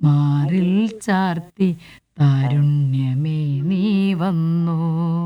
മാറിൽ ചാർത്തി താരുണ്യമേ നീ വന്നു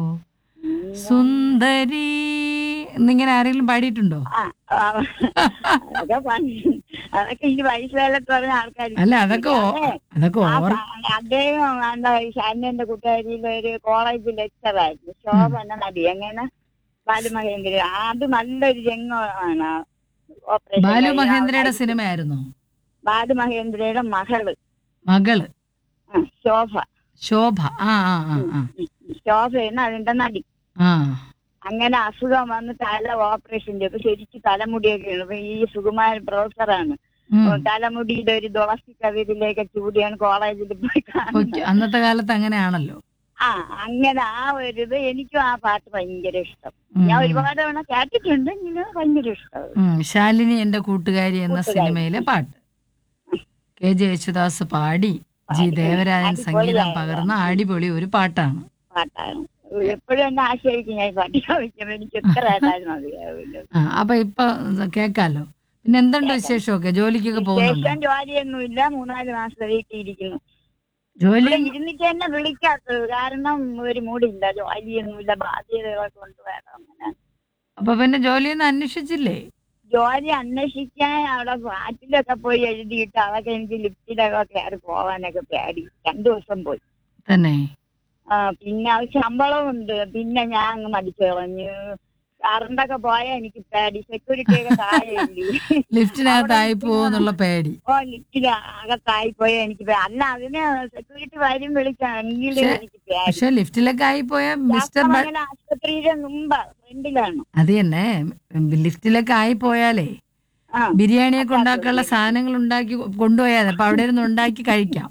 സുന്ദരി എന്നിങ്ങനെ ആരെങ്കിലും പാടിയിട്ടുണ്ടോ ആ, ആ, അതൊക്കെ പണ്ട് അതൊക്കെ ഈ വയസ്സുകാലത്ത് പറഞ്ഞ ആൾക്കാർ അല്ല അതൊക്കെ ഓ- അതൊക്കെ ഓർ അദ്ദേഹം എന്താ ഈ ഷാനിന്റെ കൂട്ടുകാരിയിൽ ഒരു കോളേജ് ലെക്ചറായിരുന്നു ശോഭന നടി എങ്ങനെ ബാലുമഹേന്ദ്ര അത് നല്ലൊരു രംഗമാണ് ഓപ്പറേഷൻ ബാലു കഴിഞ്ഞ മഹേന്ദ്രയുടെ ആ സിനിമയായിരുന്നോ ബാലുമഹേന്ദ്രയുടെ മകള് മകള് ആ, ശോഭ ശോഭ ആ ആ ആ ആ ശോഭയാണ് അതിന്റെ നടി ആ അങ്ങനെ അസുഖം വന്ന് തല ഓപ്പറേഷൻ ചെയ്തു ശരിക്കും തലമുടിയൊക്കെ ഉണ്ട് അപ്പൊ ഈ സുകുമാരൻ പ്രൊഫസറാണ് ഉം. തലമുടിയുടെ ഒരു തുളസി കവിതയിലേക്ക് ചൂടിയാണ് കോളേജിൽ പോയി കാണുന്നത് ഓക്കെ അന്നത്തെ കാലത്ത് അങ്ങനെയാണല്ലോ ആ അങ്ങനെ ആ ഒരു ഇത് എനിക്കും ആ പാട്ട് ഭയങ്കര ഇഷ്ടം ഉം. ഞാൻ ഒരുപാട് തവണ കേട്ടിട്ടുണ്ട് എങ്കിലും ഭയങ്കര ഇഷ്ടം ഉം. ശാലിനി എന്റെ കൂട്ടുകാരി എന്ന കൂട്ടുകാരി. സിനിമയിലെ പാട്ട് കെ ജെ യേശുദാസ് പാടി ജി പാടി. ദേവരാജൻ സംഗീതം അടിപൊളിയായ പകർന്ന അടിപൊളി ഒരു പാട്ടാണ് പാട്ടാണ് എപ്പോഴും എന്നെ ആശ്രയിക്കും ഞാൻ ഈ പാട്ട് ചോദിക്കുമ്പോൾ എനിക്ക് എത്ര ആയിട്ടായിരുന്നു അറിയാവില്ല ആ അപ്പൊ ഇപ്പൊ കേക്കാലോ പിന്നെ എന്തുണ്ട് വിശേഷമൊക്കെ ജോലിക്കൊക്കെ പോകുന്നുണ്ടോ ശേഷം ജോലിയൊന്നുമില്ല മൂന്നാല് മാസം വീട്ടിയിരിക്കുന്നു ജോലി ഇവിടെ ഇരുന്നിട്ട് എന്നെ വിളിക്കാത്തത് കാരണം ഒരു മൂടില്ല ജോലിയൊന്നുമില്ല ബാധ്യതകളൊക്കെ കൊണ്ട് വേണം അങ്ങനെ അപ്പൊ പിന്നെ ജോലിയൊന്നും അന്വേഷിച്ചില്ലേ ജോലി അന്വേഷിക്കാൻ അവിടെ ഫ്ലാറ്റിലൊക്കെ പോയി എഴുതിയിട്ട് അതൊക്കെ എനിക്ക് ലിഫ്റ്റിലൊക്കെ കയറി പോവാനൊക്കെ പേടി രണ്ടു ദിവസം പോയി തന്നെ ആ പിന്നെ അത് ശമ്പളമുണ്ട് പിന്നെ ഞാൻ അങ്ങ് മടിച്ചു കളഞ്ഞു കറണ്ടൊക്കെ പോയാൽ എനിക്ക് പേടി സെക്യൂരിറ്റി ഒക്കെ താഴെയില്ലേ ലിഫ്റ്റിനകത്തായി പോവെന്നുള്ള പേടി ഓ ലിഫ്റ്റിൽ അകത്തായി പോയാൽ എനിക്ക് പേ- അല്ല അതിന് സെക്യൂരിറ്റി വരും വിളിക്കാം എങ്കിലും പക്ഷേ- എനിക്ക് പേടി പക്ഷെ ലിഫ്റ്റിലൊക്കെ ആയി പോയ മിസ്റ്റർ ബ- ശാസ്ത്രമംഗലം ആശുപത്രിയുടെ മുമ്പ് ഫ്രണ്ടിലാണ് അത് തന്നെ ലിഫ്റ്റിലൊക്കെ ആയി പോയാലേ ആ ബിരിയാണിയൊക്കെ ഉണ്ടാക്കാനുള്ള സാധനങ്ങൾ ഉണ്ടാക്കി കൊണ്ടുപോയാൽ അപ്പൊ അവിടെ ഇരുന്ന് ഉണ്ടാക്കി കഴിക്കാം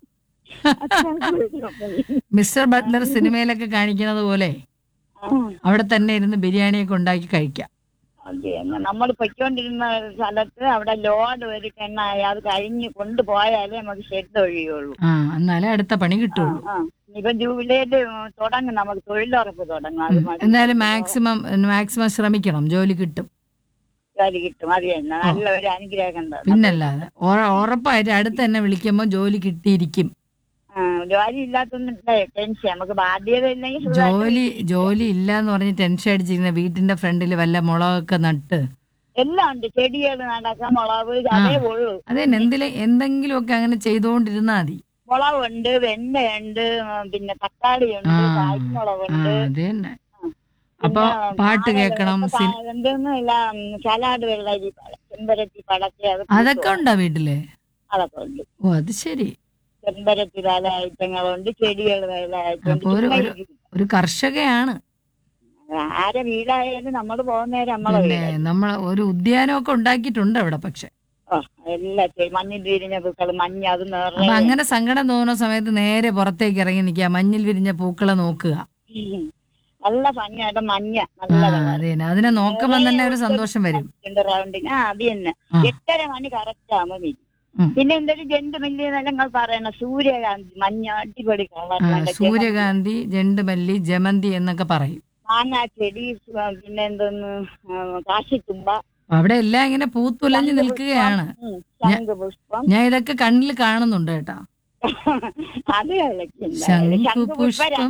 മിസ്റ്റർ ബട്ട്ലർ സിനിമയിലൊക്കെ കാണിക്കുന്നത് പോലെ അവിടെ തന്നെ ഇരുന്ന് ബിരിയാണിയൊക്കെ ഉണ്ടാക്കി കഴിക്കാം നമ്മൾ പൊയ്ക്കൊണ്ടിരുന്ന സ്ഥലത്ത് അവിടെ ലോഡ് ഒരു കെണ്ണായി അത് കഴിഞ്ഞ് കൊണ്ടുപോയാലേ നമുക്ക് ഷെഡ് ഒഴിയുള്ളൂ ആ എന്നാലേ അടുത്ത പണി കിട്ടുള്ളൂ ആ ഇപ്പൊ ജൂബിലിയില് തുടങ്ങും നമുക്ക് തൊഴിലുറപ്പ് തുടങ്ങും അത് മതി. എന്തായാലും മാക്സിമം മാക്സിമം ശ്രമിക്കണം ജോലി കിട്ടും ജോലി കിട്ടും അത് തന്നെ നല്ല ഒരു അനുഗ്രഹം തന്നെ. പിന്നല്ലാതെ ഉറ- ഉറപ്പായിട്ട് അടുത്ത് തന്നെ വിളിക്കുമ്പോൾ ജോലി കിട്ടിയിരിക്കും ആ, ജോലി ഇല്ലാത്തൊന്നും ടെൻഷൻ നമുക്ക് ബാധ്യത ഇല്ലെങ്കിൽ സുഖമായിട്ട് ജോലി ജോലി ഇല്ല എന്ന് പറഞ്ഞ് ടെൻഷൻ അടിച്ചിരുന്ന വീട്ടിന്റെ ഫ്രണ്ടിൽ വല്ല മുളകൊക്കെ നട്ട് എല്ലാം ഉണ്ട് ചെടികൾ നടക്കാം മുളക് അതേ ഉള്ളൂ അതെ എന്തിലെ എന്തെങ്കിലുമൊക്കെ അങ്ങനെ ചെയ്തുകൊണ്ടിരുന്നാ മതി മുളകുണ്ട് വെണ്ടയുണ്ട് ഉം, പിന്നെ തക്കാളിയുണ്ട് ആ. ആ കായ്മുളകുണ്ട് അത് തന്നെ അപ്പൊ പാട്ട് കേൾക്കണം സി- എന്തൊന്നുമില്ല സലാഡ് വെള്ളരി പഴം, ചെമ്പരത്തി പടക്കെ അത് അതൊക്കെ ഉണ്ടോ വീട്ടില് അതൊക്കെ ഉണ്ട് ഓ അത് ശരി ചെമ്പരത്തി പല ഐറ്റങ്ങളുണ്ട് ചെടികൾ പല ഐറ്റം അപ്പൊ ഒരു- ഒരു- ഒരു കർഷകയാണ് ആരെ വീടായാലും നമ്മൾ പോകുന്നേരം നമ്മളെ പിന്നെ വീട് നമ്മൾ ഒരു ഉദ്യാനമൊക്കെ ഉണ്ടാക്കിയിട്ടുണ്ട് അവിടെ പക്ഷെ ഓ എല്ലാം ചെയ്യും. മഞ്ഞിൽ വിരിഞ്ഞ പൂക്കൾ മഞ്ഞ അത് അപ്പൊ നിറയെ അങ്ങനെ സങ്കടം തോന്നുന്ന സമയത്ത് നേരെ പുറത്തേക്ക് ഇറങ്ങി നിൽക്കുക മഞ്ഞിൽ വിരിഞ്ഞ പൂക്കളെ നോക്കുക ഉം. നല്ല ഭംഗിയായിട്ട് മഞ്ഞ ആ നല്ല അത് തന്നെ അതിനെ നോക്കുമ്പോൾ തന്നെ ഒരു സന്തോഷം വരും റൗണ്ടിന് ആ അത് തന്നെ ആ. എട്ടര മണി കറക്റ്റ് ആകുമ്പോ വരും ഉം. പിന്നെ എന്തൊരു ജന്തു മില്ലി നിങ്ങൾ പറയണ സൂര്യകാന്തി മഞ്ഞ അടിപൊളി കളർ ആ, സൂര്യകാന്തി ജണ്ടുമല്ലി ജമന്തി എന്നൊക്കെ പറയും മാങ്ങാ ചെടി സു- പിന്നെ എന്തോന്ന് ആ, കാശിത്തുമ്പ അവിടെ എല്ലാം ഇങ്ങനെ പൂത്തുലഞ്ഞു നിൽക്കുകയാണ് ഉം, ശംഖുപുഷ്പം ഞാൻ ഇതൊക്കെ കണ്ണിൽ കാണുന്നുണ്ട് കേട്ടാ അത് കളിക്കില്ല ശംഖുപുഷ്പം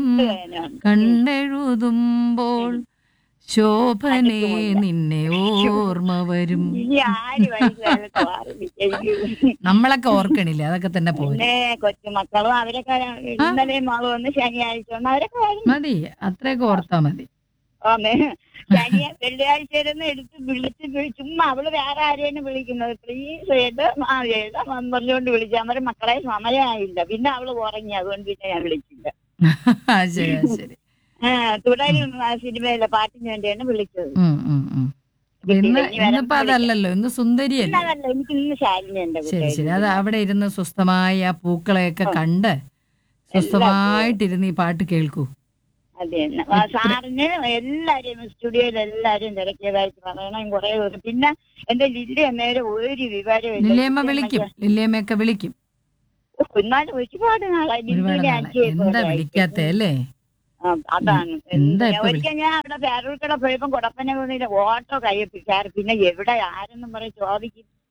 കണ്ടെഴുതുമ്പോൾ ശോഭനെ നിന്നെ ഓർമ്മ വരും ഇനി ആര് വയസ്സുകാലത്ത് മാറി നമ്മളൊക്കെ ഓർക്കണില്ലേ അതൊക്കെ തന്നെ പോരെ പിന്നെ കൊച്ചുമക്കളും അവരൊക്കെ ഇന്നലെ മോള് വന്ന് ശനിയാഴ്ച വന്ന് അവരൊക്കെ വരും മതി അത്രയൊക്കെ ഓർത്താ മതി ആമേ ശനിയ വെള്ളിയാഴ്ച ഇരുന്ന് എടുത്ത് വിളിച്ച് വിളി- ചുമ്മാ അവള് വേറെ ആരെയാണ് വിളിക്കുന്നത് പ്ലീസ് ഏത് ആ ഏതാ പറഞ്ഞുകൊണ്ട് വിളിച്ചു അവരെ മക്കളെ സമയമായില്ല പിന്നെ അവള് ഉറങ്ങി അതുകൊണ്ട് പിന്നെ ഞാൻ വിളിച്ചില്ല ആ, ശരി ആ, ശരി ആ തുടരും ആ സിനിമയിലെ പാട്ടിന് വേണ്ടിയാണ് വിളിച്ചത് ഉം, ഉം, ഉം. അപ്പൊ ഇന്ന് ഇന്നിപ്പോ അതല്ലല്ലോ ഇന്ന് സുന്ദരിയല്ലേ ഇന്നതല്ല എനിക്ക് ഇന്ന് ശാലിനി എന്റെ ശരി ശരി അത് അവിടെ ഇരുന്ന് സ്വസ്ഥമായി ആ പൂക്കളെയൊക്കെ കണ്ട് സ്വസ്ഥമായിട്ടിരുന്ന് ഈ പാട്ട് കേൾക്കൂ അത് തന്നെ ആ സാറിന് എല്ലാരെയും സ്റ്റുഡിയോയിൽ എല്ലാരെയും തിരക്കിയതായിട്ട് പറയണം കുറെ പേര് പിന്നെ എന്റെ ലില്ലി നേരെ ഒരു വിവരവും ലില്ലിയമ്മ വിളിക്കും ലില്ലിയമ്മയൊക്കെ വിളിക്കും എന്നാലും ഒരുപാട് നാളായി ഒരുപാട് ലില്ലിയുടെ നാളെ അച്ഛയെ എന്താ പോലെ വിളിക്കാത്ത അല്ലേ ആ, അതാണ് എന്താ ഇപ്പൊ വിളി- ഒരിക്കൽ ഞാൻ അവിടെ പേരൂർക്കട പോയപ്പോ കുടപ്പന പോകുന്നില്ല ഓട്ടോ കയ്യപ്പിക്കാറ് പിന്നെ എവിടെ ആരെന്നും പറയും ചോദിക്കും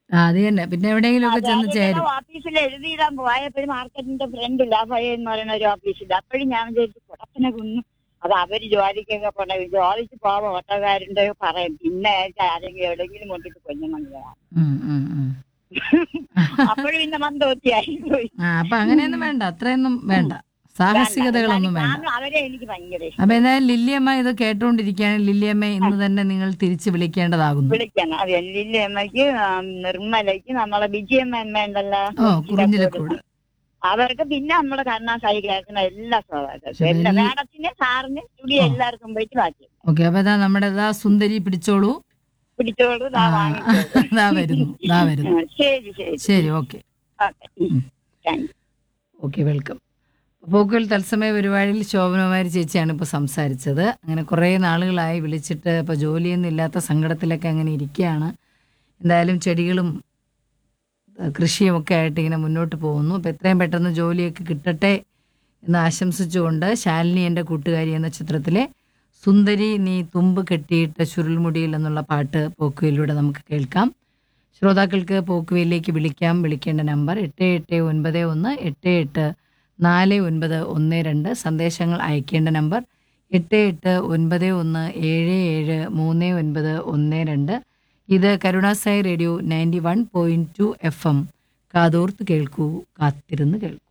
ആ, അത് തന്നെ പിന്നെ എവിടെയെങ്കിലും ഒക്കെ ചെന്ന് ചേരും ഓഫീസിൽ എഴുതിയിടാൻ പോയപ്പോഴും മാർക്കറ്റിന്റെ ഫ്രണ്ടില്ല ഭയ എന്ന് പറയുന്ന ഒരു ഓഫീസിൽ അപ്പോഴും ഞാൻ വിചാരിച്ചു കുടപ്പനെ കുന്നു അത് അവര് ജോലിക്കൊക്കെ പോണ ജോലിക്ക് പോവാ ഓട്ടോക്കാരുണ്ട് പറയും പിന്നെ ആരെങ്കിലും എവിടെയെങ്കിലും കൊണ്ടിട്ട് കൊഞ്ഞണം ഉം, ഉം, ഉം. അപ്പോഴും പിന്നെ മന്ദോത്തിയായി പോയി ആ അപ്പൊ അങ്ങനെയൊന്നും വേണ്ട അത്രയൊന്നും വേണ്ട സാഹസികതകളൊന്നും വേണ്ട കാരണം അവരെ എനിക്ക് ഭയങ്കര ഇഷ്ടം അപ്പൊ എന്തായാലും ലില്ലിയമ്മ ഇത് കേട്ടോണ്ടിരിക്കുകയാണ് ലില്ലിയമ്മ ഇന്ന് തന്നെ നിങ്ങൾ തിരിച്ചു വിളിക്കേണ്ടതാകുന്നു വിളിക്കണം അത് എല്ലിന്റെ അമ്മയ്ക്ക് നിർമ്മലയ്ക്ക് നമ്മളെ വിജയമ്മ അമ്മ ഉണ്ടല്ലോ ഓ കുറിഞ്ഞിലക്കൂട് അവർക്ക് പിന്നെ നമ്മുടെ കരുണാസായി കേൾക്കുന്ന എല്ലാ സ്വാഗതം ശരി. എല്ലാ മാഡത്തിന് സാറിന് സ്റ്റുഡിയോ എല്ലാവർക്കും പോയിട്ട് ബാക്കി ഓക്കെ അപ്പൊ ഇതാ നമ്മുടെ ഇതാ സുന്ദരി പിടിച്ചോളൂ പിടിച്ചോളൂ ആ, ദാ വാങ്ങിച്ചോളൂ ഇതാ വരുന്നു ഇതാ വരുന്നു ആ, ശരി ശരി ശരി okay okay thank you okay welcome പോക്കുകൾ തത്സമയ പരിപാടിയിൽ ശോഭനകുമാരി ചേച്ചിയാണ് ഇപ്പോൾ സംസാരിച്ചത് അങ്ങനെ കുറേ നാളുകളായി വിളിച്ചിട്ട് ഇപ്പോൾ ജോലിയൊന്നും ഇല്ലാത്ത സങ്കടത്തിലൊക്കെ അങ്ങനെ ഇരിക്കുകയാണ് എന്തായാലും ചെടികളും ഏഹ്, കൃഷിയും ഒക്കെ ആയിട്ട് ഇങ്ങനെ മുന്നോട്ട് പോകുന്നു അപ്പോൾ എത്രയും പെട്ടെന്ന് ജോലിയൊക്കെ കിട്ടട്ടെ എന്ന് ആശംസിച്ചുകൊണ്ട് ശാലിനി എൻ്റെ കൂട്ടുകാരി എന്ന ചിത്രത്തിലെ സുന്ദരി നീ തുമ്പ് കെട്ടിയിട്ട ചുരുൾമുടിയിൽ എന്നുള്ള പാട്ട് പോക്കുവയിലൂടെ നമുക്ക് കേൾക്കാം ശ്രോതാക്കൾക്ക് പോക്കുവയിലേക്ക് വിളിക്കാം വിളിക്കേണ്ട നമ്പർ എട്ട് എട്ട് ഒൻപത് ഒന്ന് എട്ട് എട്ട് നാല് ഒൻപത് ഒന്ന് രണ്ട് സന്ദേശങ്ങൾ അയക്കേണ്ട നമ്പർ എട്ട് എട്ട് ഒൻപത് ഒന്ന് ഏഴ് ഏഴ് മൂന്ന് ഒൻപത് ഒന്ന് രണ്ട് ഇത് Karunasai radio ninety one point two FM എം കാതോർത്ത് കേൾക്കൂ കാത്തിരുന്ന് കേൾക്കൂ